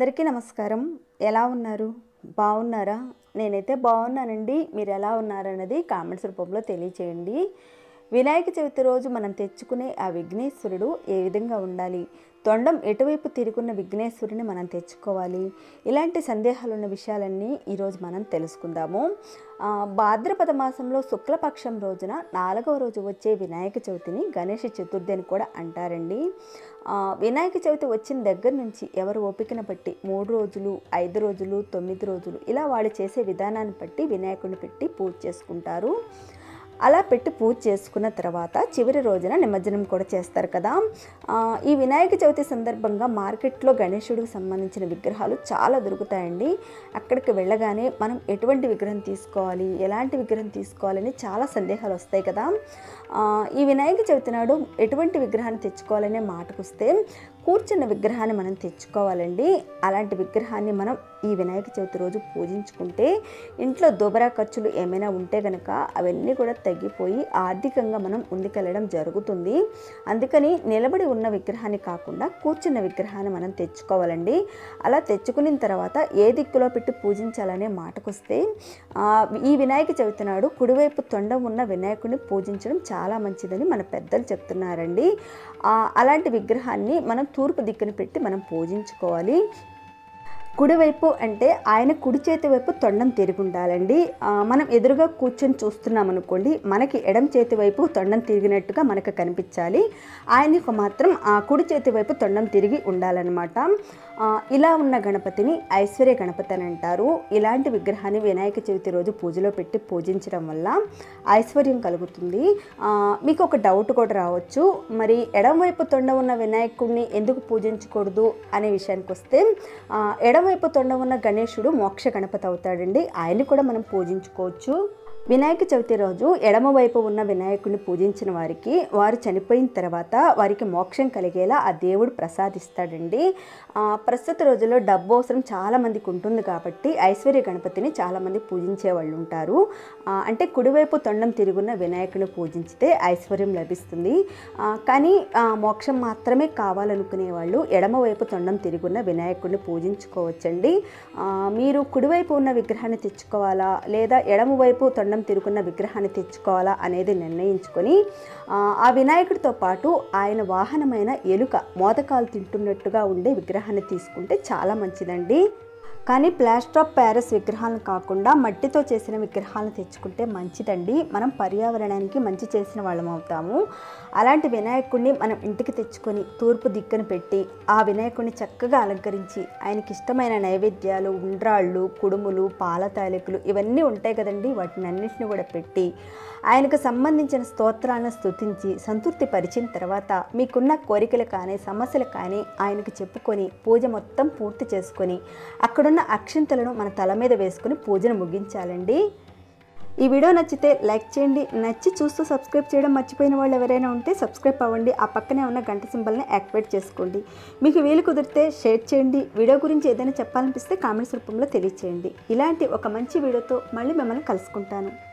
అందరికీ నమస్కారం ఎలా ఉన్నారు బాగున్నారా నేనైతే బాగున్నానండి మీరు ఎలా ఉన్నారన్నది కామెంట్స్ రూపంలో తెలియచేయండి వినాయక చవితి రోజు మనం తెచ్చుకునే ఆ విఘ్నేశ్వరుడు ఏ విధంగా ఉండాలి తొండం ఎటువైపు తిరుగున్న విఘ్నేశ్వరుని మనం తెచ్చుకోవాలి ఇలాంటి సందేహాలు ఉన్న విషయాలన్నీ ఈరోజు మనం తెలుసుకుందాము ఆ, భాద్రపద మాసంలో శుక్లపక్షం రోజున నాలుగవ రోజు వచ్చే వినాయక చవితిని గణేష చతుర్థి అని కూడా అంటారండి ఆ, వినాయక చవితి వచ్చిన దగ్గర నుంచి ఎవరు ఓపికను బట్టి మూడు రోజులు ఐదు రోజులు తొమ్మిది రోజులు ఇలా వాళ్ళు చేసే విధానాన్ని బట్టి వినాయకుడిని పెట్టి పూజ చేసుకుంటారు అలా పెట్టి పూజ చేసుకున్న తర్వాత చివరి రోజున నిమజ్జనం కూడా చేస్తారు కదా ఆ, ఈ వినాయక చవితి సందర్భంగా మార్కెట్లో గణేశుడికి సంబంధించిన విగ్రహాలు చాలా దొరుకుతాయండి అక్కడికి వెళ్ళగానే మనం ఎటువంటి విగ్రహం తీసుకోవాలి ఎలాంటి విగ్రహం తీసుకోవాలని చాలా సందేహాలు వస్తాయి కదా ఆ, ఈ వినాయక చవితి నాడు ఎటువంటి విగ్రహాన్ని తెచ్చుకోవాలనే మాటకొస్తే కూర్చున్న విగ్రహాన్ని మనం తెచ్చుకోవాలండి అలాంటి విగ్రహాన్ని మనం ఈ వినాయక చవితి రోజు పూజించుకుంటే ఇంట్లో దుబరా ఖర్చులు ఏమైనా ఉంటే కనుక అవన్నీ కూడా తగ్గిపోయి ఆర్థికంగా మనం ముందుకెళ్ళడం జరుగుతుంది అందుకని నిలబడి ఉన్న విగ్రహాన్ని కాకుండా కూర్చున్న విగ్రహాన్ని మనం తెచ్చుకోవాలండి అలా తెచ్చుకున్న తర్వాత ఏ దిక్కులో పెట్టి పూజించాలనే మాటకొస్తే ఆ, ఈ వినాయక చవితి నాడు కుడివైపు తొండం ఉన్న వినాయకుడిని పూజించడం చాలా మంచిదని మన పెద్దలు చెప్తున్నారండి ఆ, అలాంటి విగ్రహాన్ని మనం తూర్పు దిక్కున పెట్టి మనం పూజించుకోవాలి కుడివైపు అంటే ఆయన కుడి చేతి వైపు తొండం తిరిగి ఉండాలండి ఆ, మనం ఎదురుగా కూర్చొని చూస్తున్నాం అనుకోండి మనకి ఎడం చేతి వైపు తొండం తిరిగినట్టుగా మనకు కనిపించాలి ఆయనకు మాత్రం ఆ కుడి చేతి వైపు తొండం తిరిగి ఉండాలన్నమాట ఆ, ఇలా ఉన్న గణపతిని ఐశ్వర్య గణపతి అని అంటారు ఇలాంటి విగ్రహాన్ని వినాయక చవితి రోజు పూజలో పెట్టి పూజించడం వల్ల ఐశ్వర్యం కలుగుతుంది ఆ, మీకు ఒక డౌట్ కూడా రావచ్చు మరి ఎడం వైపు తొండ ఉన్న వినాయకుడిని ఎందుకు పూజించకూడదు అనే విషయానికి వస్తే ఆ, ఎడమవైపు తొండ ఉన్న గణేశుడు మోక్ష గణపతి అవుతాడండి ఆయన్ని కూడా మనం పూజించుకోవచ్చు వినాయక చవితి రోజు ఎడమవైపు ఉన్న వినాయకుడిని పూజించిన వారికి వారు చనిపోయిన తర్వాత వారికి మోక్షం కలిగేలా ఆ దేవుడు ప్రసాదిస్తాడండి ఆ, ప్రస్తుత రోజుల్లో డబ్బు అవసరం చాలా మందికి ఉంటుంది కాబట్టి ఐశ్వర్య గణపతిని చాలామంది పూజించే వాళ్ళు ఉంటారు ఆ, అంటే కుడివైపు తొండం తిరుగున్న వినాయకుడిని పూజించితే ఐశ్వర్యం లభిస్తుంది ఆ, కానీ ఆ, మోక్షం మాత్రమే కావాలనుకునే వాళ్ళు ఎడమవైపు తొండం తిరుగున్న వినాయకుడిని పూజించుకోవచ్చండి ఆ, మీరు కుడివైపు ఉన్న విగ్రహాన్ని తెచ్చుకోవాలా లేదా ఎడమవైపు తొండం తిరుగున్న విగ్రహాన్ని తెచ్చుకోవాలా అనేది నిర్ణయించుకొని ఆ, ఆ వినాయకుడితో పాటు ఆయన వాహనమైన ఎలుక మోదకాలు తింటున్నట్టుగా ఉండే విగ్రహాన్ని తీసుకుంటే చాలా మంచిదండి కానీ ప్లాస్టర్ ఆఫ్ ప్యారిస్ విగ్రహాలను కాకుండా మట్టితో చేసిన విగ్రహాలను తెచ్చుకుంటే మంచిదండి మనం పర్యావరణానికి మంచి చేసిన వాళ్ళం అవుతాము అలాంటి వినాయకుడిని మనం ఇంటికి తెచ్చుకొని తూర్పు దిక్కున పెట్టి ఆ వినాయకుడిని చక్కగా అలంకరించి ఆయనకి ఇష్టమైన నైవేద్యాలు ఉండ్రాళ్ళు కుడుములు పాల తాలికలు ఇవన్నీ ఉంటాయి కదండి వాటిని అన్నింటిని కూడా పెట్టి ఆయనకు సంబంధించిన స్తోత్రాలను స్తుతించి సంతృప్తి పరిచిన తర్వాత మీకున్న కోరికలు కానీ సమస్యలు కానీ ఆయనకు చెప్పుకొని పూజ మొత్తం పూర్తి చేసుకొని అక్కడున్న అక్షింతలను మన తల మీద వేసుకొని పూజను ముగించాలండి ఈ వీడియో నచ్చితే లైక్ చేయండి నచ్చి చూస్తూ సబ్స్క్రైబ్ చేయడం మర్చిపోయిన వాళ్ళు ఎవరైనా ఉంటే సబ్స్క్రైబ్ అవ్వండి ఆ పక్కనే ఉన్న గంట సింబల్ని యాక్టివేట్ చేసుకోండి మీకు వీలు కుదిరితే షేర్ చేయండి వీడియో గురించి ఏదైనా చెప్పాలనిపిస్తే కామెంట్స్ రూపంలో తెలియచేయండి ఇలాంటి ఒక మంచి వీడియోతో మళ్ళీ మిమ్మల్ని కలుసుకుంటాను